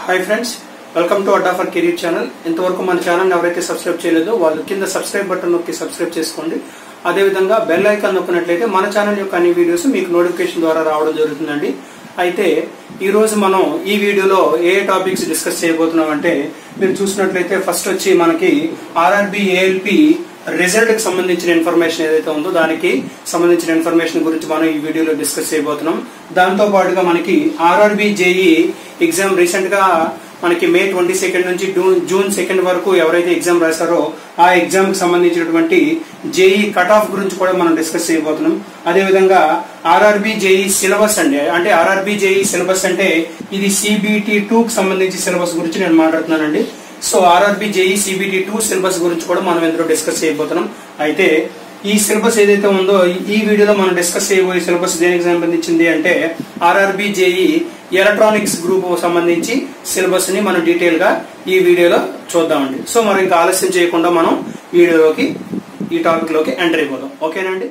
hi friends welcome to Adda for career channel ఇంతవరకు మన channel ఎవరైతే సబ్స్క్రైబ్ చేయలేదో వాళ్ళు కింద సబ్స్క్రైబ్ బటన్ నొక్కి సబ్స్క్రైబ్ చేసుకోండి అదేవిధంగా బెల్ ఐకాన్ నొక్కినట్లయితే మన ఛానల్ యొక్క అన్ని వీడియోస్ మీకు నోటిఫికేషన్ ద్వారా రావడం జరుగుతుందండి అయితే ఈ రోజు మనం ఈ వీడియోలో ఏ టాపిక్స్ డిస్కస్ చేయబోతున్నాం అంటే మీరు చూసినట్లయితే ఫస్ట్ వచ్చి మనకి ఆర్ఆర్బి ఏఎల్పి రిజల్ట్ కి సంబంధించిన ఇన్ఫర్మేషన్ ఏదైతే ఉందో దానికి సంబంధించిన ఇన్ఫర్మేషన్ గురించి మనం ఈ వీడియోలో డిస్కస్ చేయబోతున్నాం దాంతో పాటుగా మనకి ఆర్ఆర్బి జేఈ ఎగ్జామ్ రీసెంట్ గా మనకి మే ట్వంటీ సెకండ్ నుంచి జూన్ జూన్ సెకండ్ వరకు ఎవరైతే ఎగ్జామ్ రాశారో ఆ ఎగ్జామ్ కి సంబంధించినటువంటి జేఈ కట్ ఆఫ్ గురించి కూడా మనం డిస్కస్ చేయబోతున్నాం అదేవిధంగా ఆర్ఆర్బి జేఈ సిలబస్ అండి అంటే ఆర్ఆర్బి జేఈ సిలబస్ అంటే ఇది సిబిటి టూ కి సంబంధించి సిలబస్ గురించి నేను మాట్లాడుతున్నానండి so RRB JE CBT two syllabus గురించి కూడా మనం ఇందులో డిస్కస్ చేయబోతున్నాం అయితే ఈ సిలబస్ ఏదైతే ఉందో ఈ వీడియోలో మనం డిస్కస్ చేయబోయే సిలబస్ దేనికి సంబంధించింది అంటే ఆర్ఆర్బి జేఈ ఎలక్ట్రానిక్స్ గ్రూప్ సంబంధించి సిలబస్ ని మనం డీటెయిల్ గా ఈ వీడియోలో చూద్దామండి సో మనం ఇంకా ఆలస్యం చేయకుండా మనం వీడియోలోకి ఈ టాపిక్ లోకి ఎంటర్ అయిపోదాం ఓకేనండి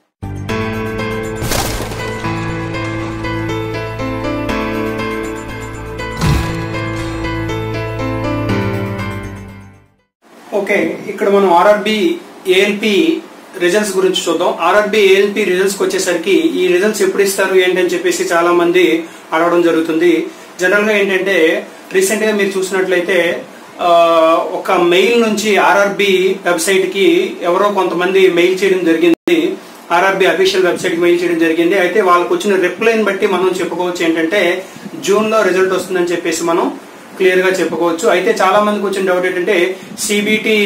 ఓకే ఇక్కడ మనం ఆర్ఆర్బి ఏఎల్పి రిజల్ట్స్ గురించి చూద్దాం ఆర్ఆర్బి ఏఎల్పి రిజల్ట్స్ వచ్చేసరికి ఈ రిజల్ట్స్ ఎప్పుడు ఇస్తారు ఏంటని చెప్పేసి చాలా మంది అడగడం జరుగుతుంది జనరల్ గా ఏంటంటే రీసెంట్ గా మీరు చూసినట్లయితే ఆ, ఒక మెయిల్ నుంచి ఆర్ఆర్బి వెబ్సైట్ కి ఎవరో కొంతమంది మెయిల్ చేయడం జరిగింది ఆర్ఆర్బి అఫీషియల్ వెబ్సైట్ కి మెయిల్ చేయడం జరిగింది అయితే వాళ్ళకు వచ్చిన రిప్లైని బట్టి మనం చెప్పుకోవచ్చు ఏంటంటే జూన్ లో రిజల్ట్ వస్తుందని చెప్పేసి మనం క్లియర్ గా చెప్పుకోవచ్చు అయితే చాలా మందికి వచ్చిన డౌట్ ఏంటంటే సిబిటి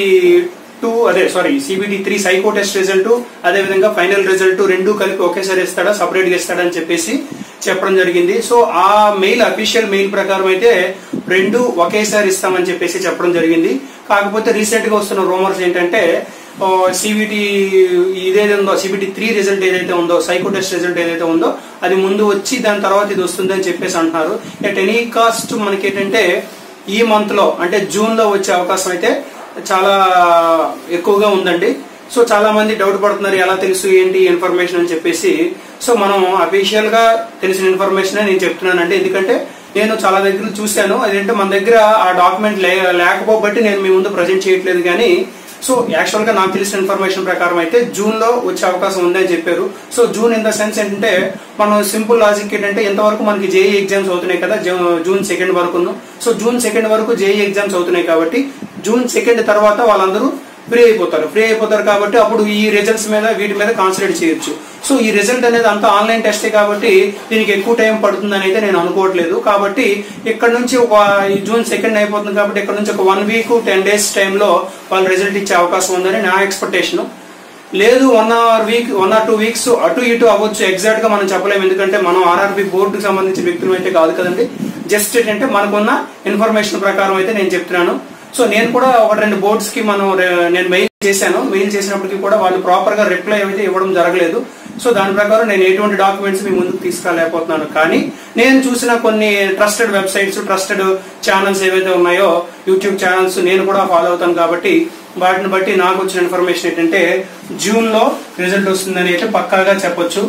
టూ అదే sorry CBT three psycho test result అదే విధంగా ఫైనల్ రిజల్ట్ రెండు కలిపి ఒకేసారి ఇస్తాడా సపరేట్ గా ఇస్తాడా అని చెప్పేసి చెప్పడం జరిగింది సో ఆ మెయిల్ అఫీషియల్ మెయిల్ ప్రకారం అయితే రెండు ఒకేసారి ఇస్తామని చెప్పేసి చెప్పడం జరిగింది కాకపోతే రీసెంట్ గా వస్తున్న రూమర్స్ ఏంటంటే సిబిటి ఇదేది ఉందో సిబిటి త్రీ రిజల్ట్ ఏదైతే ఉందో సైకో టెస్ట్ రిజల్ట్ ఏదైతే ఉందో అది ముందు వచ్చి దాని తర్వాత ఇది వస్తుంది అని చెప్పేసి అంటున్నారు ఎట్ ఎనీ కాస్ట్ మనకి ఏంటంటే ఈ మంత్ లో అంటే జూన్ లో వచ్చే అవకాశం అయితే చాలా ఎక్కువగా ఉందండి సో చాలా మంది డౌట్ పడుతున్నారు ఎలా తెలుసు ఏంటి ఇన్ఫర్మేషన్ అని చెప్పేసి సో మనం అఫీషియల్ గా తెలిసిన ఇన్ఫర్మేషన్ నేను చెప్తున్నానండి ఎందుకంటే నేను చాలా దగ్గర చూశాను అదేంటే మన దగ్గర ఆ డాక్యుమెంట్ లేకపోబట్టి నేను మీ ముందు ప్రజెంట్ చేయట్లేదు కానీ సో యాక్చువల్ గా నాకు తెలిసిన ఇన్ఫర్మేషన్ ప్రకారం అయితే జూన్ లో వచ్చే అవకాశం ఉందని చెప్పారు so June in the sense ఏంటంటే మనం సింపుల్ లాజిక్ ఏంటంటే ఎంతవరకు మనకి జేఈ ఎగ్జామ్స్ అవుతున్నాయి కదా జూ- జూన్ సెకండ్ వరకు సో జూన్ సెకండ్ వరకు జేఈ ఎగ్జామ్స్ అవుతున్నాయి కాబట్టి జూన్ సెకండ్ తర్వాత వాళ్ళందరూ ఫ్రీ అయిపోతారు ఫ్రీ అయిపోతారు కాబట్టి అప్పుడు ఈ రిజల్ట్స్ మీద వీటి మీద కాన్సన్ట్రేట్ చేయొచ్చు సో ఈ రిజల్ట్ అనేది అంతా ఆన్లైన్ టెస్టే కాబట్టి దీనికి ఎక్కువ టైం పడుతుందని అయితే నేను అనుకోవట్లేదు కాబట్టి ఇక్కడ నుంచి ఒక ఈ జూన్ సెకండ్ అయిపోతుంది కాబట్టి ఇక్కడ నుంచి ఒక వన్ వీక్ టెన్ డేస్ టైంలో వాళ్ళు రిజల్ట్ ఇచ్చే అవకాశం ఉందని నా ఎక్స్పెక్టేషన్ లేదు one hour week one or two weeks అటు ఇటు అవ్వచ్చు ఎగ్జాక్ట్ గా మనం చెప్పలేము ఎందుకంటే మనం ఆర్ఆర్బి బోర్డుకి సంబంధించిన వ్యక్తులు అయితే కాదు కదండి జస్ట్ ఏంటంటే మనకున్న ఇన్ఫర్మేషన్ ప్రకారం అయితే నేను చెప్తున్నాను సో నేను కూడా ఒక రెండు బోర్డ్స్ కి మనం రే- నేను మెయిల్ చేశాను మెయిల్ చేసినప్పటికీ కూడా వాళ్ళు ప్రాపర్ గా రిప్లై అయితే ఇవ్వడం జరగలేదు సో దాని ప్రకారం నేను ఎటువంటి డాక్యుమెంట్స్ మీ ముందుకు తీసుకురాలేకపోతున్నాను కానీ నేను చూసిన కొన్ని ట్రస్టెడ్ వెబ్సైట్స్ ట్రస్టెడ్ ఛానల్స్ ఏవైతే ఉన్నాయో యూట్యూబ్ ఛానల్స్ నేను కూడా ఫాలో అవుతాను కాబట్టి వాటిని బట్టి నాకు వచ్చిన ఇన్ఫర్మేషన్ ఏంటంటే జూన్ లో రిజల్ట్ వస్తుందని అయితే పక్కాగా చెప్పొచ్చు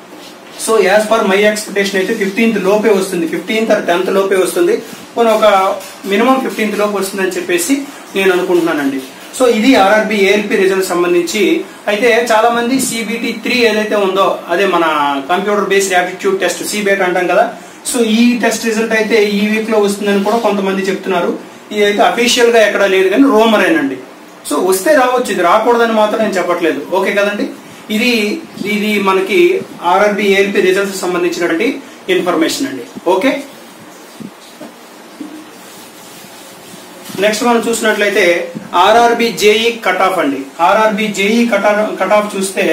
so as per my expectation అయితే ఫిఫ్టీన్త్ లోపే వస్తుంది ఫిఫ్టీన్త్ ఆర్ టెన్త్ లోపే వస్తుంది కొన్ని ఒక మినిమం ఫిఫ్టీన్త్ లోపు వస్తుందని చెప్పేసి నేను అనుకుంటున్నానండి సో ఇది ఆర్ఆర్బి ఏఎల్పి రిజల్ట్ సంబంధించి అయితే చాలా మంది సిబిటి త్రీ ఏదైతే ఉందో అదే మన కంప్యూటర్ బేస్డ్ యాప్టిట్యూడ్ టెస్ట్ సిబిఐట్ అంటాం కదా సో ఈ టెస్ట్ రిజల్ట్ అయితే ఈ వీక్ లో వస్తుందని కూడా కొంతమంది చెప్తున్నారు ఇది అయితే అఫీషియల్ గా ఎక్కడా లేదు కానీ రూమరేనండి సో వస్తే రావచ్చు ఇది రాకూడదని మాత్రం నేను చెప్పట్లేదు ఓకే కదండి ఇది ఇది మనకి ఆర్ఆర్బి ఏఎల్పి రిజల్ట్స్ సంబంధించినటువంటి ఇన్ఫర్మేషన్ అండి ఓకే నెక్స్ట్ మనం చూసినట్లయితే ఆర్ఆర్బి జేఈ కట్ ఆఫ్ అండి RRB JE cut cut off చూస్తే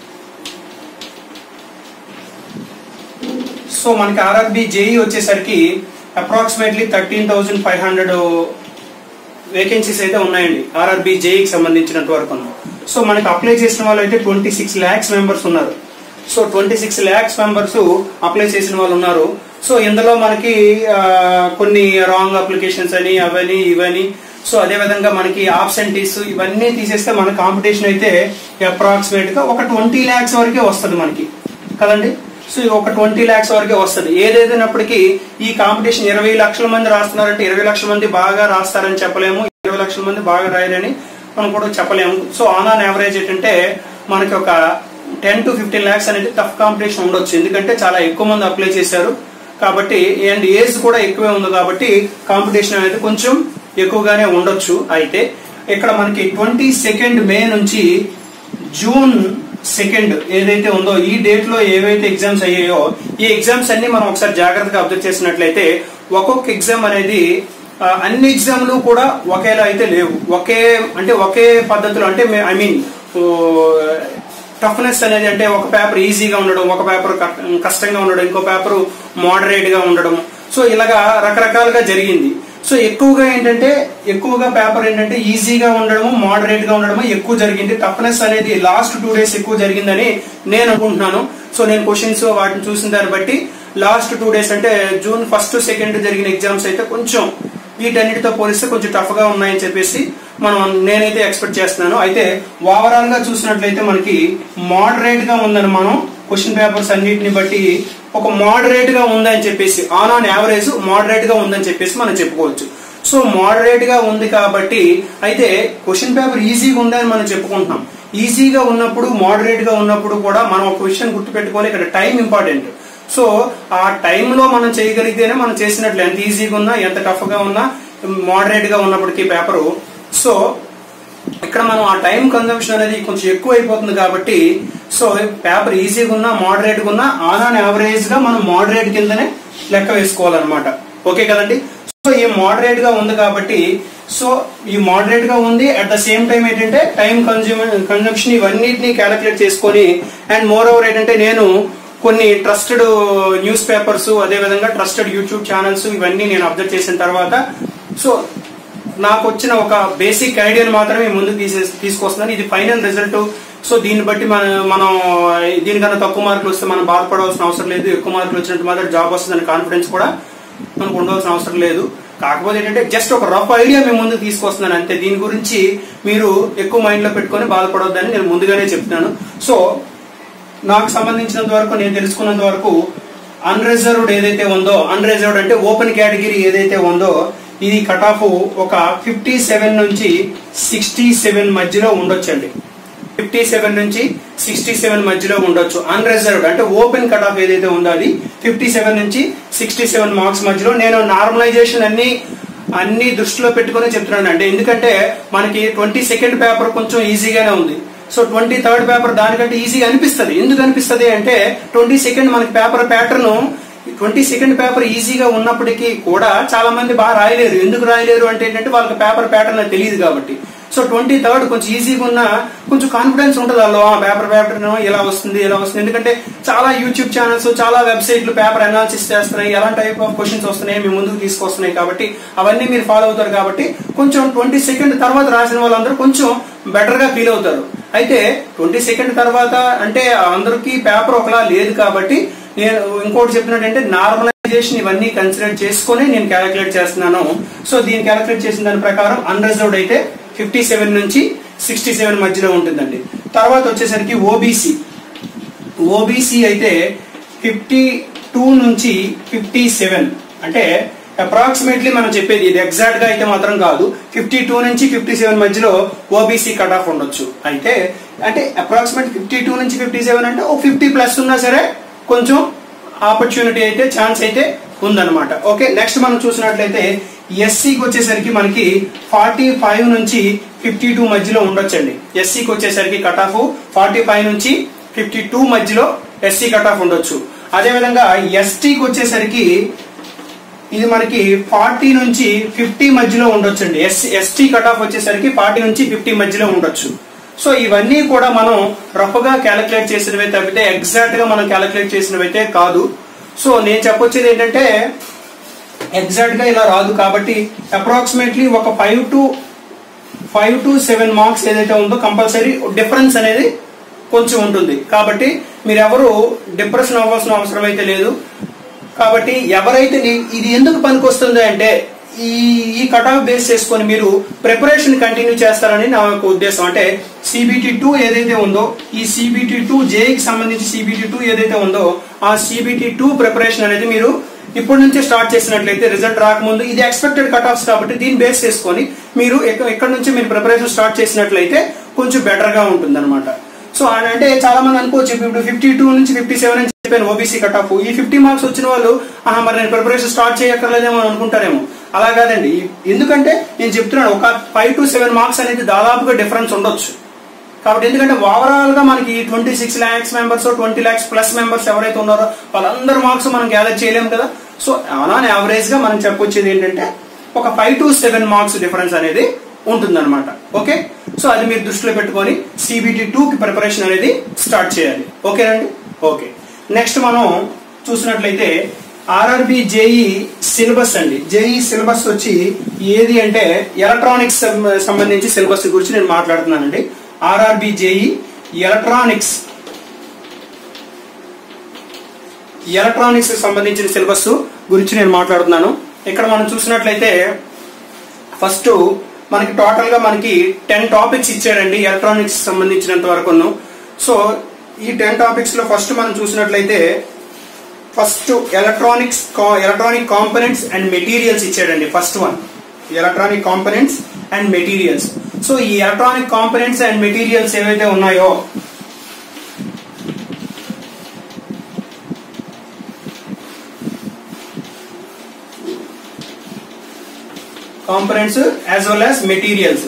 సో మనకి ఆర్ఆర్బి జేఈ వచ్చేసరికి approximately thirteen thousand five hundred vacancies అయితే ఉన్నాయండి ఆర్ఆర్బి జేఈకి సంబంధించినంత వరకు సో మనకి అప్లై చేసిన వాళ్ళు అయితే ట్వంటీ సిక్స్ ల్యాక్స్ మెంబర్స్ ఉన్నారు so twenty six lakhs members apply చేసిన వాళ్ళు ఉన్నారు సో ఇందులో మనకి ఆ, కొన్ని రాంగ్ అప్లికేషన్స్ అని అవని ఇవని సో అదే విధంగా మనకి ఆబ్సెంటీస్ ఇవన్నీ తీసేస్తే మన కాంపిటీషన్ అయితే అప్రాక్సిమేట్ గా ఒక ట్వంటీ ల్యాక్స్ వరకే వస్తుంది మనకి కదండి సో ఇది ఒక ట్వంటీ ల్యాక్స్ వరకే వస్తుంది ఏదేదైనప్పటికీ ఈ కాంపిటీషన్ ఇరవై లక్షల మంది రాస్తున్నారంటే ఇరవై లక్షల మంది బాగా రాస్తారని చెప్పలేము ఇరవై లక్షల మంది బాగా రాయరని మనం కూడా చెప్పలేము సో ఆన్ ఆన్ యావరేజ్ ఏంటంటే మనకి ఒక టెన్ టు ఫిఫ్టీన్ ల్యాక్స్ అనేది టఫ్ కాంపిటీషన్ ఉండొచ్చు ఎందుకంటే చాలా ఎక్కువ మంది అప్లై చేశారు కాబట్టి అండ్ ఏజ్ కూడా ఎక్కువే ఉంది కాబట్టి కాంపిటీషన్ అనేది కొంచెం ఎక్కువగానే ఉండొచ్చు అయితే ఇక్కడ మనకి ట్వంటీ సెకండ్ మే నుంచి జూన్ సెకండ్ ఏదైతే ఉందో ఈ డేట్ లో ఏవైతే ఎగ్జామ్స్ అయ్యాయో ఈ ఎగ్జామ్స్ అన్ని మనం ఒకసారి జాగ్రత్తగా అబ్జర్వ్ చేసినట్లయితే ఒక్కొక్క ఎగ్జామ్ అనేది ఆ, అన్ని ఎగ్జామ్లు కూడా ఒకేలా అయితే లేవు ఒకే అంటే ఒకే పద్ధతిలో అంటే ఐ మీన్ టఫ్నెస్ అనేది అంటే ఒక పేపర్ ఈజీగా ఉండడం ఒక పేపర్ కష్టంగా ఉండడం ఇంకో పేపర్ మోడరేట్ గా ఉండడం సో ఇలాగా రకరకాలుగా జరిగింది సో ఎక్కువగా ఏంటంటే ఎక్కువగా పేపర్ ఏంటంటే ఈజీగా ఉండడము మోడరేట్ గా ఉండడము ఎక్కువ జరిగింది టఫ్నెస్ అనేది లాస్ట్ టూ డేస్ ఎక్కువ జరిగిందని నేను అనుకుంటున్నాను సో నేను క్వశ్చన్స్ వాటిని చూసిన దాన్ని బట్టి లాస్ట్ టూ డేస్ అంటే జూన్ ఫస్ట్ సెకండ్ జరిగిన ఎగ్జామ్స్ అయితే కొంచెం వీటన్నిటితో పోలిస్తే కొంచెం టఫ్ గా ఉన్నాయని చెప్పేసి మనం నేనైతే ఎక్స్పెక్ట్ చేస్తున్నాను అయితే ఓవరాల్ గా చూసినట్లయితే మనకి మోడరేట్ గా ఉందని మనం క్వశ్చన్ పేపర్స్ అన్నిటిని బట్టి ఒక మోడరేట్ గా ఉందని చెప్పేసి ఆన్ ఆన్ యావరేజ్ మోడరేట్ గా ఉందని చెప్పేసి మనం చెప్పుకోవచ్చు సో మోడరేట్ గా ఉంది కాబట్టి అయితే క్వశ్చన్ పేపర్ ఈజీగా ఉందని మనం చెప్పుకుంటున్నాం ఈజీగా ఉన్నప్పుడు మోడరేట్ గా ఉన్నప్పుడు కూడా మనం ఒక విషయం గుర్తుపెట్టుకోవాలి ఇక్కడ టైం ఇంపార్టెంట్ సో ఆ టైంలో మనం చేయగలిగితేనే మనం చేసినట్లు ఎంత ఈజీగా ఉన్నా ఎంత టఫ్ గా ఉన్నా మోడరేట్ గా ఉన్నప్పటికీ పేపరు సో ఇక్కడ మనం ఆ టైం కన్జంప్షన్ అనేది కొంచెం ఎక్కువ అయిపోతుంది కాబట్టి సో పేపర్ ఈజీగా ఉన్నా మోడరేట్ గా ఉన్నా ఆన్ ఆన్ యావరేజ్ గా మనం మోడరేట్ కిందనే లెక్క వేసుకోవాలన్నమాట ఓకే కదండి సో ఈ మోడరేట్ గా ఉంది కాబట్టి సో ఈ మోడరేట్ గా ఉంది అట్ ద సేమ్ టైం ఏంటంటే టైం కన్జ్యూమ్ కన్జంప్షన్ ఇవన్నిటిని క్యాలిక్యులేట్ చేసుకొని అండ్ మోర్ ఓవర్ ఏంటంటే నేను కొన్ని ట్రస్టెడ్ న్యూస్ పేపర్స్ అదేవిధంగా ట్రస్టెడ్ యూట్యూబ్ ఛానల్స్ ఇవన్నీ నేను అబ్జర్వ్ చేసిన తర్వాత సో నాకు వచ్చిన ఒక బేసిక్ ఐడియాని మాత్రమే ముందుకు తీసే తీసుకొస్తున్నాను ఇది ఫైనల్ రిజల్ట్ సో దీన్ని బట్టి మన మనం దీనికన్నా తక్కువ మార్కులు వస్తే మనం బాధపడవలసిన అవసరం లేదు ఎక్కువ మార్కులు వచ్చినట్టు మాత్రం జాబ్ వస్తుందని కాన్ఫిడెన్స్ కూడా మనకు ఉండవలసిన అవసరం లేదు కాకపోతే ఏంటంటే జస్ట్ ఒక రఫ్ ఐడియా మేము ముందుకు తీసుకొస్తున్నాను అంతే దీని గురించి మీరు ఎక్కువ మైండ్ లో పెట్టుకొని బాధపడవద్దని నేను ముందుగానే చెప్తున్నాను సో నాకు సంబంధించినంత వరకు నేను తెలుసుకున్నంత వరకు అన్రిజర్వ్డ్ ఏదైతే ఉందో అన్రిజర్వ్డ్ అంటే ఓపెన్ కేటగిరీ ఏదైతే ఉందో ఇది కట్ ఆఫ్ ఒక ఫిఫ్టీ సెవెన్ నుంచి సిక్స్టీ సెవెన్ మధ్యలో ఉండొచ్చండి ఫిఫ్టీ సెవెన్ నుంచి సిక్స్టీ సెవెన్ మధ్యలో ఉండొచ్చు అన్రిజర్వ్డ్ అంటే ఓపెన్ కట్ ఆఫ్ ఏదైతే ఉందో అది ఫిఫ్టీ సెవెన్ నుంచి సిక్స్టీ సెవెన్ మార్క్స్ మధ్యలో నేను నార్మలైజేషన్ అన్ని అన్ని దృష్టిలో పెట్టుకుని చెప్తున్నాను అంటే ఎందుకంటే మనకి ట్వంటీ సెకండ్ పేపర్ కొంచెం ఈజీగానే ఉంది సో ట్వంటీ థర్డ్ పేపర్ దానికంటే ఈజీగా అనిపిస్తుంది ఎందుకు అనిపిస్తుంది అంటే ట్వంటీ సెకండ్ మనకి paper pattern twenty second paper ఈజీగా ఉన్నప్పటికీ కూడా చాలా మంది బాగా రాయలేరు ఎందుకు రాయలేరు అంటే ఏంటంటే వాళ్ళకి పేపర్ ప్యాటర్న్ తెలియదు కాబట్టి సో ట్వంటీ థర్డ్ కొంచెం ఈజీగా ఉన్న కొంచెం కాన్ఫిడెన్స్ ఉంటుంది వాళ్ళు ఆ పేపర్ ప్యాటర్న్ ఎలా వస్తుంది ఎలా వస్తుంది ఎందుకంటే చాలా యూట్యూబ్ ఛానల్స్ చాలా వెబ్సైట్లు పేపర్ అనాలిసిస్ చేస్తున్నాయి ఎలాంటి టైప్ ఆఫ్ క్వశ్చన్స్ వస్తున్నాయి మీ ముందుకు తీసుకొస్తున్నాయి కాబట్టి అవన్నీ మీరు ఫాలో అవుతారు కాబట్టి కొంచెం ట్వంటీ సెకండ్ తర్వాత రాసిన వాళ్ళందరూ కొంచెం బెటర్ గా ఫీల్ అవుతారు అయితే ట్వంటీ సెకండ్ తర్వాత అంటే అందరికీ పేపర్ ఒకలా లేదు కాబట్టి నేను ఇంకోటి చెప్పినట్టంటే నార్మలైజేషన్ ఇవన్నీ కన్సిడర్ చేసుకొని నేను క్యాలిక్యులేట్ చేస్తున్నాను సో దీన్ని క్యాలిక్యులేట్ చేసిన దాని ప్రకారం అన్రిజర్వ్డ్ అయితే ఫిఫ్టీ సెవెన్ నుంచి సిక్స్టీ సెవెన్ మధ్యలో ఉంటుందండి తర్వాత వచ్చేసరికి ఓబీసీ ఓబీసీ అయితే ఫిఫ్టీ టూ నుంచి ఫిఫ్టీ సెవెన్ అంటే అప్రాక్సిమేట్లీ మనం చెప్పేది ఇది ఎగ్జాక్ట్ గా అయితే మాత్రం కాదు ఫిఫ్టీ టూ నుంచి ఫిఫ్టీ సెవెన్ మధ్యలో ఓబీసీ కట్ ఆఫ్ ఉండొచ్చు అయితే అంటే అప్రాక్సిమేట్ ఫిఫ్టీ టూ నుంచి ఫిఫ్టీ సెవెన్ అంటే ఓ ఫిఫ్టీ ప్లస్ ఉన్నా సరే కొంచెం ఆపర్చునిటీ అయితే ఛాన్స్ అయితే ఉందన్నమాట ఓకే నెక్స్ట్ మనం చూసినట్లయితే ఎస్సీకి వచ్చేసరికి మనకి ఫార్టీ ఫైవ్ నుంచి ఫిఫ్టీ టూ మధ్యలో ఉండొచ్చండి ఎస్సీకి వచ్చేసరికి కట్ ఆఫ్ ఫార్టీ ఫైవ్ నుంచి ఫిఫ్టీ టూ మధ్యలో ఎస్సీ కట్ ఆఫ్ ఉండొచ్చు అదేవిధంగా ఎస్టీకి వచ్చేసరికి ఇది మనకి ఫార్టీ నుంచి ఫిఫ్టీ మధ్యలో ఉండొచ్చండి ఎస్ ఎస్టీ కట్ ఆఫ్ వచ్చేసరికి ఫార్టీ నుంచి ఫిఫ్టీ మధ్యలో ఉండొచ్చు సో ఇవన్నీ కూడా మనం రఫ్ గా క్యాలిక్యులేట్ చేసినవి తప్పితే ఎగ్జాక్ట్ గా మనం క్యాలిక్యులేట్ చేసినవైతే కాదు సో నేను చెప్పొచ్చేది ఏంటంటే ఎగ్జాక్ట్ గా ఇలా రాదు కాబట్టి అప్రాక్సిమేట్లీ ఒక five to five to seven marks ఏదైతే ఉందో కంపల్సరీ డిఫరెన్స్ అనేది కొంచెం ఉంటుంది కాబట్టి మీరెవరు డిప్రెషన్ అవ్వాల్సిన అవసరం అయితే లేదు కాబట్టి ఎవరైతే నీ- ఇది ఎందుకు పనికొస్తుంది అంటే ఈ ఈ కట్ ఆఫ్ బేస్ చేసుకొని మీరు ప్రిపరేషన్ కంటిన్యూ చేస్తారని నా యొక్క ఉద్దేశం అంటే సిబిటి టూ ఏదైతే ఉందో ఈ సిబిటి టూ జేఈకి సంబంధించి సిబిటి టూ ఏదైతే ఉందో ఆ సిబిటి టూ ప్రిపరేషన్ అనేది మీరు ఇప్పటి నుంచే స్టార్ట్ చేసినట్లయితే రిజల్ట్ రాకముందు ఇది ఎక్స్పెక్టెడ్ కట్ ఆఫ్స్ కాబట్టి దీన్ని బేస్ చేసుకొని మీరు ఎక్క- ఎక్కడి నుంచి మీరు ప్రిపరేషన్ స్టార్ట్ చేసినట్లయితే కొంచెం బెటర్ గా ఉంటుంది సో అని అంటే చాలా మంది అనుకోవచ్చు ఇప్పుడు ఫిఫ్టీ టూ నుంచి ఫిఫ్టీ సెవెన్ అని చెప్పాను ఓబీసీ కట్ ఆఫ్ ఈ ఫిఫ్టీ మార్క్స్ వచ్చిన వాళ్ళు ఆహా మరి నేను ప్రిపరేషన్ స్టార్ట్ చేయక్కర్లేదేమో అని అనుకుంటారేమో అలా కాదండి ఎందుకంటే నేను చెప్తున్నాను ఒక ఫైవ్ టు సెవెన్ మార్క్స్ అనేది దాదాపుగా డిఫరెన్స్ ఉండొచ్చు కాబట్టి ఎందుకంటే ఓవరాల్ గా మనకి twenty six lakhs members twenty lakhs plus members ఎవరైతే ఉన్నారో వాళ్ళందరి మార్క్స్ మనం గ్యాదర్ చేయలేము కదా సో ఆన్ యావరేజ్ గా మనం చెప్పొచ్చేది ఏంటంటే ఒక five to seven marks difference అనేది ఉంటుందన్నమాట ఓకే సో అది మీరు దృష్టిలో పెట్టుకొని సిబిటి టూ కి ప్రిపరేషన్ అనేది స్టార్ట్ చేయాలి ఓకేనండి ఓకే నెక్స్ట్ మనం చూసినట్లయితే ఆర్ఆర్బి జేఈ సిలబస్ అండి జేఈ సిలబస్ వచ్చి ఏది అంటే ఎలక్ట్రానిక్స్ సం- సంబంధించి సిలబస్ గురించి నేను మాట్లాడుతున్నానండి ఆర్ఆర్బి జేఈ ఎలక్ట్రానిక్స్ ఎలక్ట్రానిక్స్ సంబంధించిన సిలబస్ గురించి నేను మాట్లాడుతున్నాను ఇక్కడ మనం చూసినట్లయితే ఫస్ట్ మనకి టోటల్ గా మనకి టెన్ టాపిక్స్ ఇచ్చాడండి ఎలక్ట్రానిక్స్ సంబంధించినంత వరకును సో ఈ టెన్ టాపిక్స్ లో ఫస్ట్ మనం చూసినట్లయితే first electronics electronic components and materials ఇచ్చాడండి first one electronic components and materials so ఈ ఎలక్ట్రానిక్ కాంపనెంట్స్ అండ్ మెటీరియల్స్ ఏవైతే ఉన్నాయో components as well as materials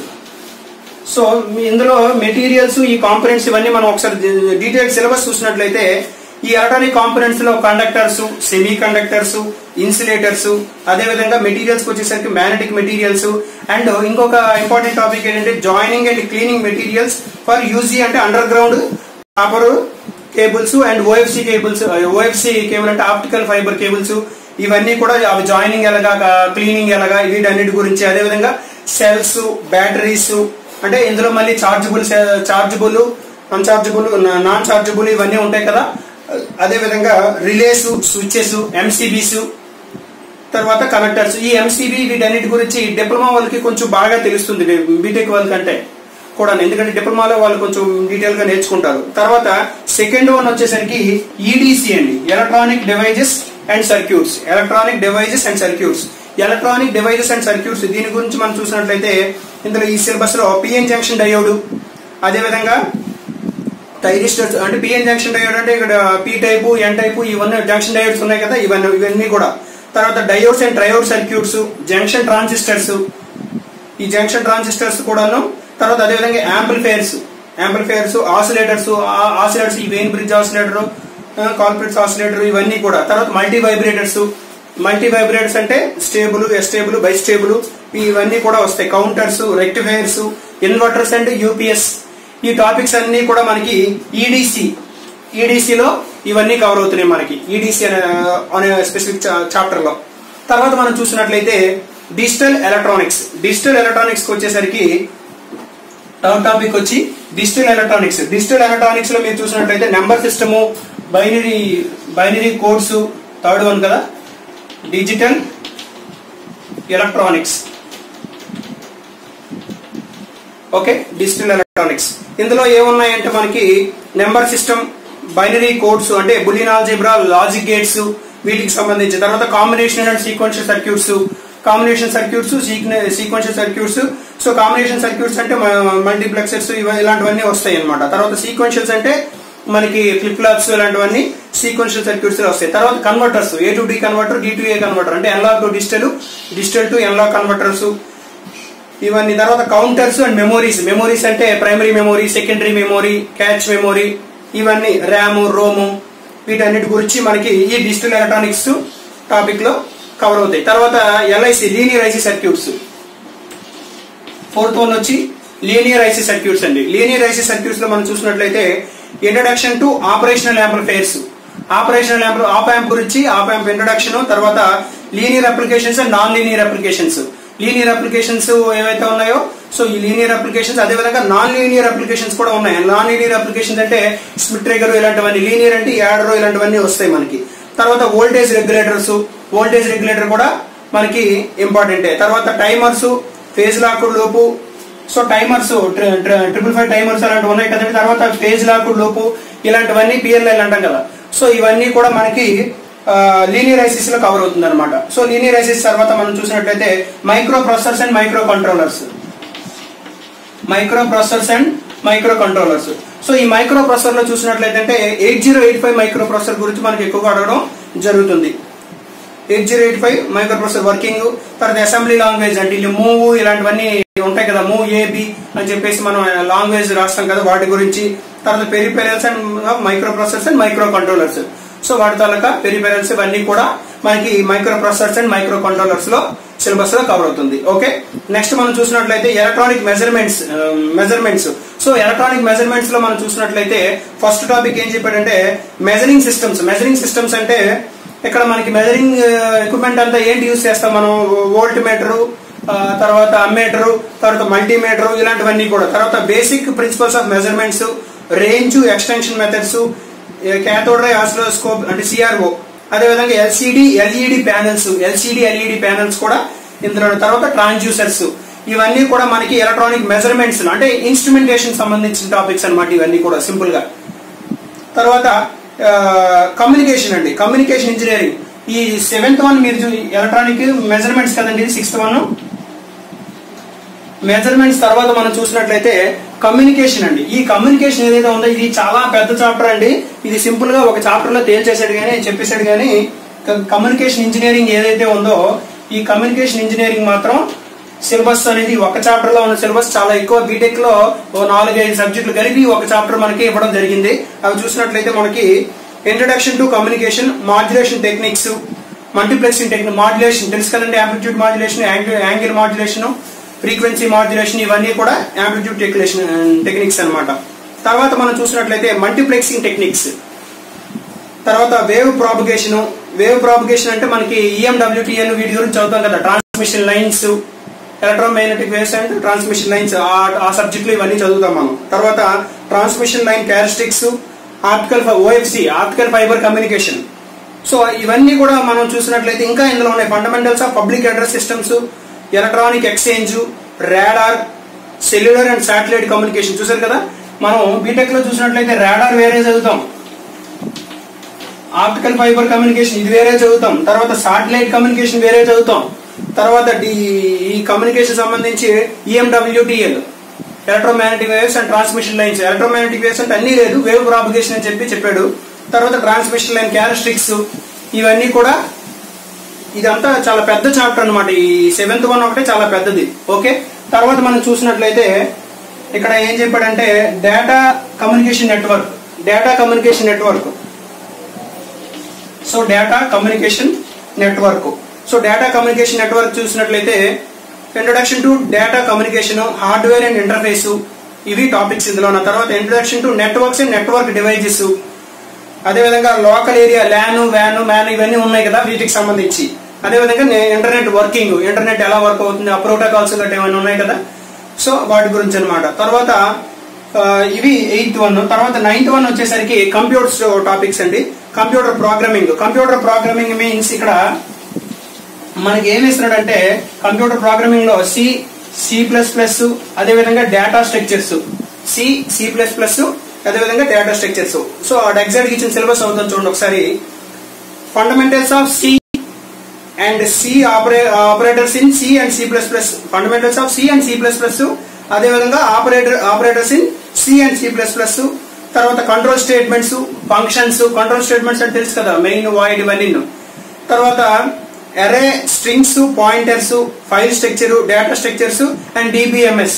so మీ- ఇందులో మెటీరియల్స్ ఈ కాంపనెంట్స్ ఇవన్నీ మనం ఒకసారి డీటెయిల్ సిలబస్ చూసినట్లయితే ఈ ఎలక్ట్రానిక్ కాంపనెంట్స్ లో కండక్టర్స్ సెమీ కండక్టర్స్ ఇన్సులేటర్స్ అదే విధంగా మెటీరియల్స్ వచ్చేసరికి మ్యాగ్నెటిక్ మెటీరియల్స్ అండ్ ఇంకొక ఇంపార్టెంట్ టాపిక్ ఏంటంటే joining and cleaning materials for UG అంటే underground copper cables and OFC cables OFC cable అంటే ఆప్టికల్ ఫైబర్ కేబుల్స్ ఇవన్నీ కూడా అవి జాయినింగ్ ఎలాగా క్లీనింగ్ ఎలాగా వీటన్నిటి గురించి అదే విధంగా సెల్స్ బ్యాటరీస్ అంటే ఇందులో మళ్ళీ chargeable chargeable unchargeable non chargeable ఇవన్నీ ఉంటాయి కదా అదే విధంగా రిలేస్ స్విచెస్ ఎంసీబీస్ తర్వాత కనెక్టర్స్ ఈ ఎంసీబీ వీటన్నిటి గురించి డిప్లొమా వాళ్ళకి కొంచెం బాగా తెలుస్తుంది బీటెక్ వాళ్ళకంటే కూడా ఎందుకంటే డిప్లొమాలో వాళ్ళు కొంచెం డీటెయిల్ గా నేర్చుకుంటారు తర్వాత సెకండ్ వన్ వచ్చేసరికి ఈడిసి అండి electronic devices and circuits electronic devices and circuits electronic devices and circuits దీని గురించి మనం చూసినట్లయితే ఇందులో ఈ సిలబస్ లో పిఎన్ జంక్షన్ డయోడ్ అదేవిధంగా థైరిస్టర్స్ అంటే పిఎన్ జంక్షన్ డయోడ్ అంటే ఇక్కడ పి టైపు ఎన్ టైపు ఇవన్నీ జంక్షన్ డయోడ్స్ ఉన్నాయి కదా ఇవన్నీ ఇవన్నీ కూడా తర్వాత diodes and triode circuits junction transistors ఈ జంక్షన్ ట్రాన్సిస్టర్స్ కూడాను తర్వాత అదేవిధంగా యాంప్లిఫైర్స్ యాంప్లిఫైర్స్ ఆసిలేటర్స్ ఆసిలేటర్స్ ఈ vein bridge oscillator Colpitts oscillator ఇవన్నీ కూడా తర్వాత మల్టీ వైబ్రేటర్స్ మల్టీ వైబ్రేటర్స్ అంటే స్టేబుల్ ఎస్టేబుల్ బైస్టేబుల్ ఇవన్నీ కూడా వస్తాయి counters rectifiers inverters and UPS ఈ టాపిక్స్ అన్ని కూడా మనకి ఈడిసి ఈడిసిలో ఇవన్నీ కవర్ అవుతున్నాయి మనకి ఈడిసి అనే అనే స్పెసిఫిక్ చాప్టర్ లో తర్వాత మనం చూసినట్లయితే డిజిటల్ ఎలక్ట్రానిక్స్ డిజిటల్ ఎలక్ట్రానిక్స్ వచ్చేసరికి థర్డ్ టాపిక్ వచ్చి డిజిటల్ ఎలక్ట్రానిక్స్ డిజిటల్ ఎలక్ట్రానిక్స్ లో మీరు చూసినట్లయితే number system binary binary codes third one కదా digital electronics okay digital electronics ఇందులో ఏమున్నాయంటే మనకి నెంబర్ సిస్టమ్ బైనరీ కోడ్స్ అంటే బులియన్ ఆల్జీబ్రా లాజిక్ గేట్స్ వీటికి సంబంధించి తర్వాత combination and sequential circuits combination circuits sequential circuits so combination circuits అంటే multiplexers ఇలాంటివన్నీ వస్తాయి అనమాట తర్వాత సీక్వెన్షియల్స్ అంటే మనకి ఫ్లిప్ ఫ్లాప్స్ ఇలాంటివన్నీ సీక్వెన్షియల్ సర్క్యూట్స్ వస్తాయి తర్వాత converters A to D converter D to A converter అంటే analogue to digital digital to analogue converters ఇవన్నీ తర్వాత కౌంటర్స్ అండ్ మెమోరీస్ మెమోరీస్ అంటే primary memory secondary memory cache memory ఇవన్నీ ర్యామ్ రోము వీటన్నిటి గురించి మనకి ఈ డిజిటల్ ఎలక్ట్రానిక్స్ టాపిక్ లో కవర్ అవుతాయి తర్వాత LIC linear IC circuits fourth one వచ్చి లీనియర్ ఐసి సర్క్యూట్స్ అండి లీనియర్ ఐసి సర్క్యూట్స్ లో మనం చూసినట్లయితే introduction to operational amplifiers operational amp op amp గురించి ఆప్ యాంప్ ఇంట్రడక్షన్ తర్వాత linear applications and non linear applications linear applications ఏవైతే ఉన్నాయో so ఈ లీనియర్ అప్లికేషన్స్ అదే విధంగా నాన్ లీనియర్ అప్లికేషన్స్ కూడా ఉన్నాయి నాన్ లీనియర్ అప్లికేషన్స్ అంటే స్మిట్ ట్రిగర్ ఇలాంటివన్నీ లీనియర్ అంటే యాడర్ ఇలాంటివన్నీ వస్తాయి మనకి తర్వాత వోల్టేజ్ రెగ్యులేటర్స్ వోల్టేజ్ రెగ్యులేటర్ కూడా మనకి ఇంపార్టెంటే తర్వాత timers phase lock loop so timers triple five timers అలాంటివి ఉన్నాయి కదండి తర్వాత ఫేజ్ లాక్ లోపు ఇలాంటివన్నీ పిఎల్ఎల్ అంటాం కదా సో ఇవన్నీ కూడా మనకి లీనియరైసిస్ లో కవర్ అవుతుంది అనమాట సో లీనియరైసిస్ తర్వాత మనం చూసినట్లయితే microprocessors and microcontrollers microprocessors and microcontrollers so ఈ మైక్రో ప్రాసెసర్ లో చూసినట్లయితే eight zero eight five microprocessor గురించి మనకి ఎక్కువగా అడగడం జరుగుతుంది eight zero eight five microprocessor working తర్వాత అసెంబ్లీ లాంగ్వేజ్ అంటే ಇಲ್ಲಿ మూవ్ ఇలాంటివన్నీ ఉంటాయి కదా మూవ్ ఏబి అని చెప్పేసి మనం లాంగ్వేజ్ రాస్తాం కదా వాటి గురించి తర్వాత peripherals and microprocessors and microcontrollers so వాటి తాలూకా పెరిపెరల్స్ ఇవన్నీ కూడా మనకి microprocessors and microcontrollers లో సిలబస్ లో కవర్ అవుతుంది ఓకే నెక్స్ట్ మనం చూసినట్లయితే electronic measurements measurements so electronic measurements లో మనం చూసినట్లయితే ఫస్ట్ టాపిక్ ఏం చెప్పాడంటే మెజరింగ్ సిస్టమ్స్ మెజరింగ్ సిస్టమ్స్ అంటే ఇక్కడ మనకి మెజరింగ్ ఎక్విప్మెంట్ అంతా ఏంటి యూస్ చేస్తాం మనం వోల్ట్ మీటరు తర్వాత అమ్మీటరు తర్వాత మల్టీమీటరు ఇలాంటివన్నీ కూడా తర్వాత basic principles of measurements range extension methods cathode ray oscilloscope అంటే సిఆర్ఓ అదేవిధంగా LCD LED panels LCD LED panels కూడా ఇందులో తర్వాత ట్రాన్స్యూసర్స్ ఇవన్నీ కూడా మనకి ఎలక్ట్రానిక్ మెజర్మెంట్స్ అంటే ఇన్స్ట్రుమెంటేషన్ సంబంధించిన టాపిక్స్ అన్నమాట ఇవన్నీ కూడా సింపుల్ గా తర్వాత కమ్యూనికేషన్ అండి కమ్యూనికేషన్ ఇంజనీరింగ్ ఈ సెవెంత్ వన్ మీరు ఎలక్ట్రానిక్ మెజర్మెంట్స్ కదండి సిక్స్త్ వన్ మెజర్మెంట్స్ తర్వాత మనం చూసినట్లయితే కమ్యూనికేషన్ అండి ఈ కమ్యూనికేషన్ ఏదైతే ఉందో ఇది చాలా పెద్ద చాప్టర్ అండి ఇది సింపుల్ గా ఒక చాప్టర్ లో తేల్చేసాడు కానీ చెప్పేశాడు కానీ కమ్యూనికేషన్ ఇంజనీరింగ్ ఏదైతే ఉందో ఈ కమ్యూనికేషన్ ఇంజనీరింగ్ మాత్రం సిలబస్ అనేది ఒక చాప్టర్ లో ఉన్న సిలబస్ చాలా ఎక్కువ బీటెక్ లో ఓ నాలుగైదు సబ్జెక్టులు కలిపి ఒక చాప్టర్ మనకి ఇవ్వడం జరిగింది అవి చూసినట్లయితే మనకి introduction to communication modulation techniques multiplexing technique modulation తెలుసు కదండి amplitude modulation angle modulation frequency modulation ఇవన్నీ కూడా యాంప్లిట్యూడ్ టెక్నిషన్ టెక్నిక్స్ అన్నమాట తర్వాత మనం చూసినట్లయితే మల్టీప్లెక్సింగ్ టెక్నిక్స్ తర్వాత వేవ్ ప్రాపగేషన్ వేవ్ ప్రాపగేషన్ అంటే మనకి ఈఎండబ్ల్యూటీఎల్ వీటి గురించి చదువుతాం కదా transmission lines electromagnetic waves and transmission lines ఆ సబ్జెక్టులు ఇవన్నీ చదువుతాం మనం తర్వాత transmission line characteristics optical OFC optical fibre communication so ఇవన్నీ కూడా మనం చూసినట్లయితే ఇంకా ఇందులో ఉన్నాయి fundamentals of public address systems electronic exchange radar cellular and satellite communication చూసారు కదా మనం బీటెక్ లో చూసినట్లయితే రాడార్ వేరే చదువుతాం ఆప్టికల్ ఫైబర్ కమ్యూనికేషన్ ఇది వేరే చదువుతాం తర్వాత సాటిలైట్ కమ్యూనికేషన్ వేరే చదువుతాం తర్వాత ఈ కమ్యూనికేషన్ సంబంధించి EMWTL electromagnetic waves and transmission lines electromagnetic waves అంటే అన్ని లేదు వేవ్ ప్రాపగేషన్ అని చెప్పి చెప్పాడు తర్వాత ట్రాన్స్మిషన్ లైన్ క్యారెక్టరిస్టిక్స్ ఇవన్నీ కూడా ఇదంతా చాలా పెద్ద చాప్టర్ అనమాట ఈ సెవెంత్ వన్ ఒకటే చాలా పెద్దది ఓకే తర్వాత మనం చూసినట్లయితే ఇక్కడ ఏం చెప్పాడంటే data communication network data communication network so data communication network so data communication network చూసినట్లయితే introduction to data communication hardware and interface ఇవి టాపిక్స్ ఇందులో ఉన్న తర్వాత introduction to networks and network devices అదేవిధంగా లోకల్ ఏరియా ల్యాన్ వ్యాన్ MAN ఇవన్నీ ఉన్నాయి కదా వీటికి సంబంధించి అదేవిధంగా ఇంటర్నెట్ వర్కింగ్ ఇంటర్నెట్ ఎలా వర్క్ అవుతుంది ఆ ప్రోటోకాల్స్ గట్రా ఏమైనా ఉన్నాయి కదా సో వాటి గురించి అనమాట తర్వాత ఇవి ఎయిత్ వన్ తర్వాత నైన్త్ వన్ వచ్చేసరికి కంప్యూటర్స్ టాపిక్స్ అండి computer programming computer programming means ఇక్కడ మనకి ఏమి ఇస్తున్నాడంటే కంప్యూటర్ ప్రోగ్రామింగ్ లో సి సి ప్లస్ ప్లస్ అదేవిధంగా data structures C C plus plus అదేవిధంగా డేటా స్ట్రక్చర్స్ సో ఆ ఎగ్జాక్ట్ ఇచ్చిన సిలబస్ అవుతుంది చూడండి ఒకసారి fundamentals of C and C operators in C and C plus plus fundamentals of C and C plus plus అదేవిధంగా operator operators in C and C plus plus తర్వాత control statements functions control statements అంటే తెలుసు కదా main void ఇవన్నీ తర్వాత array strings pointers file structure data structures and DBMS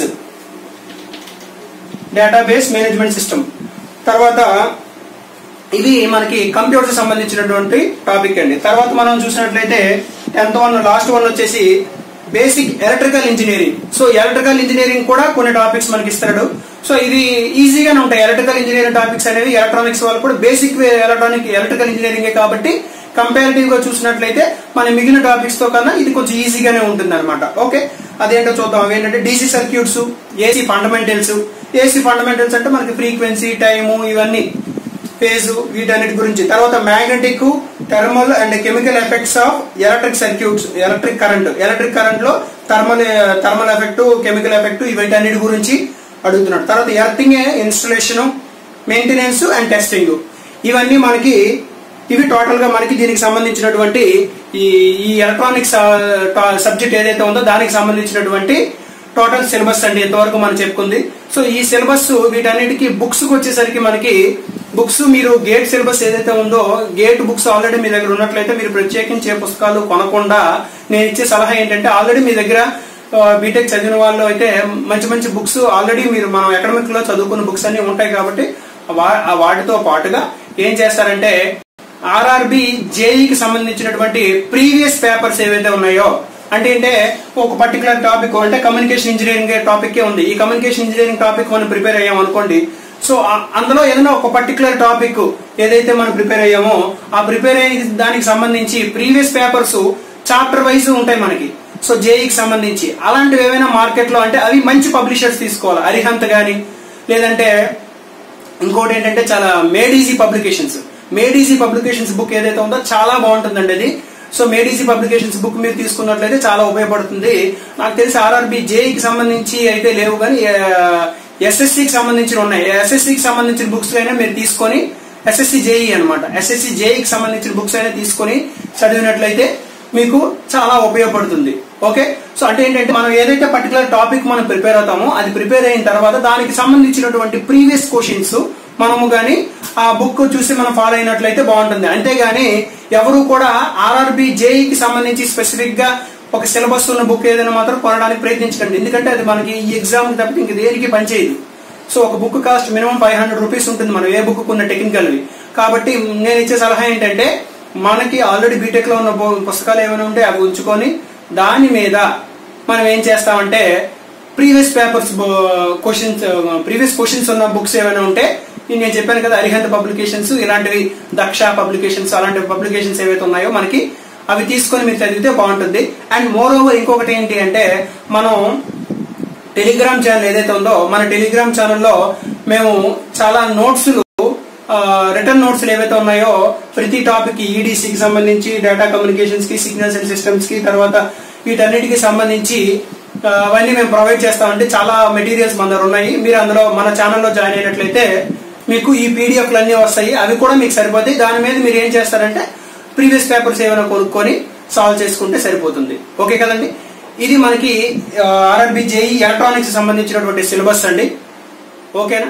database management system తర్వాత ఇది మనకి కంప్యూటర్ సంబంధించినటువంటి టాపిక్ అండి తర్వాత మనం చూసినట్లయితే టెన్త్ వన్ లాస్ట్ వన్ వచ్చేసి basic electrical engineering so electrical engineering కూడా కొన్ని టాపిక్స్ మనకి ఇస్తాడు సో ఇది ఈజీగానే ఉంటాయి ఎలక్ట్రికల్ ఇంజనీరింగ్ టాపిక్స్ అనేవి ఎలక్ట్రానిక్స్ వాళ్ళు కూడా బేసిక్ ఎలక్ట్రానిక్ ఎలక్ట్రికల్ ఇంజనీరింగ్ కాబట్టి కంపారిటివ్ గా చూసినట్లయితే మన మిగిలిన టాపిక్స్ తో కన్నా ఇది కొంచెం ఈజీగానే ఉంటుంది అనమాట ఓకే అదేంటో చూద్దాం అవి ఏంటంటే DC circuits AC fundamentals AC fundamentals అంటే మనకి ఫ్రీక్వెన్సీ టైము ఇవన్నీ ఫేజ్ వీటన్నిటి గురించి తర్వాత magnetic thermal and chemical effects of electric circuits electric current electric current లో thermal thermal effect chemical effect వీటన్నిటి గురించి అడుగుతున్నాడు తర్వాత earthing installation maintenance and testing ఇవన్నీ మనకి ఇవి టోటల్ గా మనకి దీనికి సంబంధించినటువంటి ఈ ఈ ఎలక్ట్రానిక్స్ సబ్జెక్ట్ ఏదైతే ఉందో దానికి సంబంధించినటువంటి టోటల్ సిలబస్ అండి ఇంతవరకు మనం చెప్పుకుంది సో ఈ సిలబస్ వీటన్నిటికీ బుక్స్ వచ్చేసరికి మనకి బుక్స్ మీరు గేట్ సిలబస్ ఏదైతే ఉందో గేట్ బుక్స్ ఆల్రెడీ మీ దగ్గర ఉన్నట్లయితే మీరు ప్రత్యేకించే పుస్తకాలు కొనకుండా నేను ఇచ్చే సలహా ఏంటంటే ఆల్రెడీ మీ దగ్గర బీటెక్ చదివిన వాళ్ళు అయితే మంచి మంచి బుక్స్ ఆల్రెడీ మీరు మనం అకాడమిక్ లో చదువుకున్న బుక్స్ అన్ని ఉంటాయి కాబట్టి వా- ఆ వాటితో పాటుగా ఏం చేస్తారంటే ఆర్ఆర్బి జేఈకి సంబంధించినటువంటి ప్రీవియస్ పేపర్స్ ఏవైతే ఉన్నాయో అంటే అంటే ఒక పర్టికులర్ టాపిక్ అంటే కమ్యూనికేషన్ ఇంజనీరింగ్ టాపిక్ ఉంది ఈ కమ్యూనికేషన్ ఇంజనీరింగ్ టాపిక్ మనం ప్రిపేర్ అయ్యాం అనుకోండి సో ఆ- అందులో ఏదైనా ఒక పర్టికులర్ టాపిక్ ఏదైతే మనం ప్రిపేర్ అయ్యామో ఆ ప్రిపేర్ అయ్యే దానికి సంబంధించి ప్రీవియస్ పేపర్స్ చాప్టర్ వైజ్ ఉంటాయి మనకి సో జేఈకి సంబంధించి అలాంటివి ఏవైనా మార్కెట్ లో అంటే అవి మంచి పబ్లిషర్స్ తీసుకోవాలి అరిహంత్ గాని లేదంటే ఇంకోటి ఏంటంటే చాలా made easy publications made easy publications book ఏదైతే ఉందో చాలా బాగుంటుందండి అది so made easy publications book మీరు తీసుకున్నట్లయితే చాలా ఉపయోగపడుతుంది నాకు తెలిసి ఆర్ఆర్బి జేఈకి సంబంధించి అయితే లేవు కానీ ఎస్ఎస్సికి సంబంధించిన ఉన్నాయి ఎస్ఎస్సికి సంబంధించిన బుక్స్ అయినా మీరు తీసుకొని ఎస్ఎస్సి జేఈ అనమాట ఎస్ఎస్సి జేఈకి సంబంధించిన బుక్స్ అయినా తీసుకొని చదివినట్లయితే మీకు చాలా ఉపయోగపడుతుంది ఓకే సో అంటే ఏంటంటే మనం ఏదైతే పర్టికులర్ టాపిక్ మనం ప్రిపేర్ అవుతామో అది ప్రిపేర్ అయిన తర్వాత దానికి సంబంధించినటువంటి ప్రీవియస్ క్వశ్చన్స్ మనము గాని ఆ బుక్ చూసి మనం ఫాలో అయినట్లయితే బాగుంటుంది అంతేగాని ఎవరు కూడా ఆర్ఆర్బి జేఈకి సంబంధించి స్పెసిఫిక్ గా ఒక సిలబస్ ఉన్న బుక్ ఏదైనా మాత్రం కొనడానికి ప్రయత్నించకండి ఎందుకంటే అది మనకి ఈ ఎగ్జామ్ తప్పితే ఇంక దేనికి పనిచేయదు సో ఒక book cost minimum five hundred rupees ఉంటుంది మనం ఏ బుక్ ఉన్న టెక్నికల్వి కాబట్టి నేను ఇచ్చే సలహా ఏంటంటే మనకి ఆల్రెడీ బీటెక్ లో ఉన్న బు- పుస్తకాలు ఏమైనా ఉంటే అవి ఉంచుకొని దాని మీద మనం ఏం చేస్తామంటే previous papers questions previous questions ఉన్న బుక్స్ ఏమైనా ఉంటే ఈ నేను చెప్పాను కదా అరిహంత పబ్లికేషన్స్ ఇలాంటివి దక్ష పబ్లికేషన్స్ అలాంటి పబ్లికేషన్స్ ఏవైతే ఉన్నాయో మనకి అవి తీసుకొని మీరు చదివితే బాగుంటుంది అండ్ మోర్ ఓవర్ ఇంకొకటి ఏంటి అంటే మనం టెలిగ్రామ్ ఛానల్ ఏదైతే ఉందో మన టెలిగ్రామ్ ఛానల్లో మేము చాలా నోట్స్ రిటర్న్ నోట్స్ ఏవైతే ఉన్నాయో ప్రతి టాపిక్ ఈడీసీకి సంబంధించి డేటా కమ్యూనికేషన్స్ కి సిగ్నల్స్ అండ్ సిస్టమ్స్ కి తర్వాత వీటన్నిటికి సంబంధించి ఆ, అవన్నీ మేము ప్రొవైడ్ చేస్తామంటే చాలా మెటీరియల్స్ మన దగ్గర ఉన్నాయి మీరు అందులో మన ఛానల్లో జాయిన్ అయినట్లయితే మీకు ఈ పీడిఎఫ్లు అన్నీ వస్తాయి అవి కూడా మీకు సరిపోతాయి దాని మీద మీరు ఏం చేస్తారంటే ప్రీవియస్ పేపర్స్ ఏమైనా కొనుక్కొని సాల్వ్ చేసుకుంటే సరిపోతుంది ఓకే కదండి ఇది మనకి ఆర్ఆర్బి జేఈ ఎలక్ట్రానిక్స్ సంబంధించినటువంటి సిలబస్ అండి ఓకేనా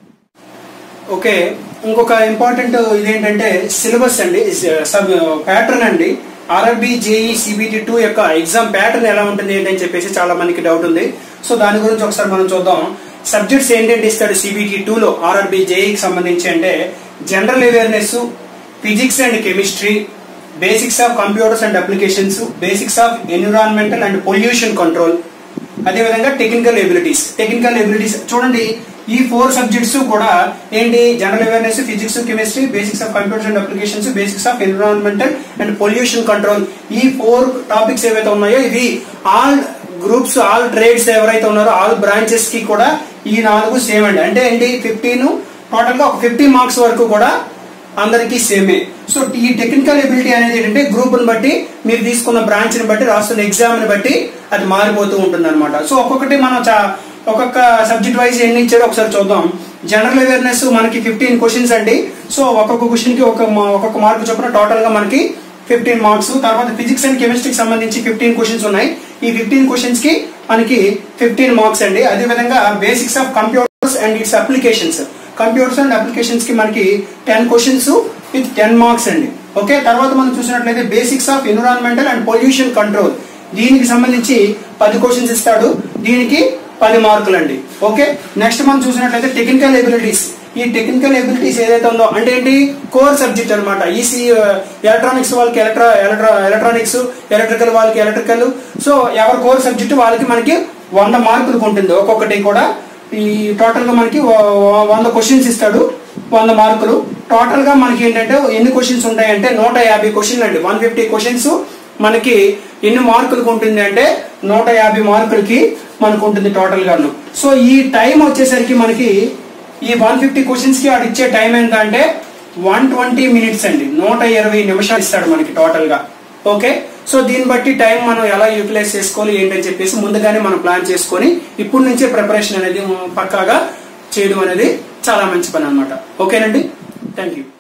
ఓకే ఇంకొక ఇంపార్టెంట్ ఇదేంటంటే సిలబస్ అండి సబ్ ప్యాటర్న్ అండి ఆర్ఆర్బి జేఈ సిబిటి టూ యొక్క ఎగ్జామ్ ప్యాటర్న్ ఎలా ఉంటుంది ఏంటని చెప్పేసి చాలా మందికి డౌట్ ఉంది సో దాని గురించి ఒకసారి మనం చూద్దాం సబ్జెక్ట్స్ ఏంటంటే ఇస్తాడు సిబిటి టూ లో ఆర్ఆర్బి జేఈకి సంబంధించి అంటే general awareness physics and chemistry basics of computers and applications basics of environmental and pollution control అదేవిధంగా టెక్నికల్ ఎబిలిటీస్ టెక్నికల్ ఎబిలిటీస్ చూడండి ఈ ఫోర్ సబ్జెక్ట్స్ కూడా ఏంటి general awareness physics chemistry basics of computers and applications basics of environmental and pollution control ఈ four topics ఏవైతే ఉన్నాయో ఇవి all groups all trades ఎవరైతే ఉన్నారో ఆల్ బ్రాంచెస్ కి కూడా ఈ నాలుగు సేమ్ అండి అంటే ఏంటి ఫిఫ్టీన్ టోటల్ గా ఒక ఫిఫ్టీ మార్క్స్ వరకు కూడా అందరికీ సేమే సో ఈ టెక్నికల్ ఎబిలిటీ అనేది ఏంటంటే గ్రూప్ ని బట్టి మీరు తీసుకున్న బ్రాంచ్ ని బట్టి రాస్తున్న ఎగ్జామ్ ని బట్టి అది మారిపోతూ ఉంటుంది అనమాట సో ఒక్కొక్కటి మనం చా- ఒక్కొక్క సబ్జెక్ట్ వైజ్ ఎన్ని ఇచ్చాడో ఒకసారి చూద్దాం జనరల్ అవేర్నెస్ మనకి ఫిఫ్టీన్ క్వశ్చన్స్ అండి సో ఒక్కొక్క క్వశ్చన్ కి ఒక మా- ఒక్కొక్క మార్క్ చొప్పున టోటల్ గా మనకి ఫిఫ్టీన్ మార్క్స్ తర్వాత ఫిజిక్స్ అండ్ కెమిస్ట్రీకి సంబంధించి ఫిఫ్టీన్ క్వశ్చన్స్ ఉన్నాయి ఈ ఫిఫ్టీన్ క్వశ్చన్స్ కి మనకి ఫిఫ్టీన్ మార్క్స్ అండి అదే విధంగా basics of computers and its applications computers and applications కి మనకి ten questions with ten marks అండి ఓకే తర్వాత మనం చూసినట్లయితే basics of environmental and pollution control దీనికి సంబంధించి పది క్వశ్చన్స్ ఇస్తాడు దీనికి పది మార్కులు అండి ఓకే నెక్స్ట్ మనం చూసినట్లయితే టెక్నికల్ ఎబిలిటీస్ ఈ టెక్నికల్ ఎబిలిటీస్ ఏదైతే ఉందో అంటే ఏంటి కోర్ సబ్జెక్ట్ అనమాట ఈసీ ఎలక్ట్రానిక్స్ వాళ్ళకి ఎలక్ట్రా ఎలక్ట్రా ఎలక్ట్రానిక్స్ ఎలక్ట్రికల్ వాళ్ళకి ఎలక్ట్రికల్ సో ఎవరి కోర్ సబ్జెక్ట్ వాళ్ళకి మనకి వంద మార్కులకు ఉంటుంది ఒక్కొక్కటి కూడా ఈ టోటల్ గా మనకి వ- వ- వంద క్వశ్చన్స్ ఇస్తాడు వంద మార్కులు టోటల్ గా మనకి ఏంటంటే ఎన్ని క్వశ్చన్స్ ఉంటాయంటే నూట యాభై క్వశ్చన్లు అండి వన్ ఫిఫ్టీ క్వశ్చన్స్ మనకి ఎన్ని మార్కులకు ఉంటుంది అంటే నూట యాభై మార్కులకి మనకు ఉంటుంది టోటల్ గాను సో ఈ టైం వచ్చేసరికి మనకి ఈ వన్ ఫిఫ్టీ క్వశ్చన్స్ కి ఆడు ఇచ్చే టైం ఎంత అంటే వన్ ట్వంటీ మినిట్స్ అండి నూట ఇరవై నిమిషాలు ఇస్తాడు మనకి టోటల్ గా ఓకే సో దీన్ని బట్టి టైం మనం ఎలా యూటిలైజ్ చేసుకోవాలి ఏంటని చెప్పేసి ముందుగానే మనం ప్లాన్ చేసుకొని ఇప్పటి నుంచే ప్రిపరేషన్ అనేది పక్కాగా చేయడం అనేది చాలా మంచి పని అనమాట ఓకేనండి థ్యాంక్ యూ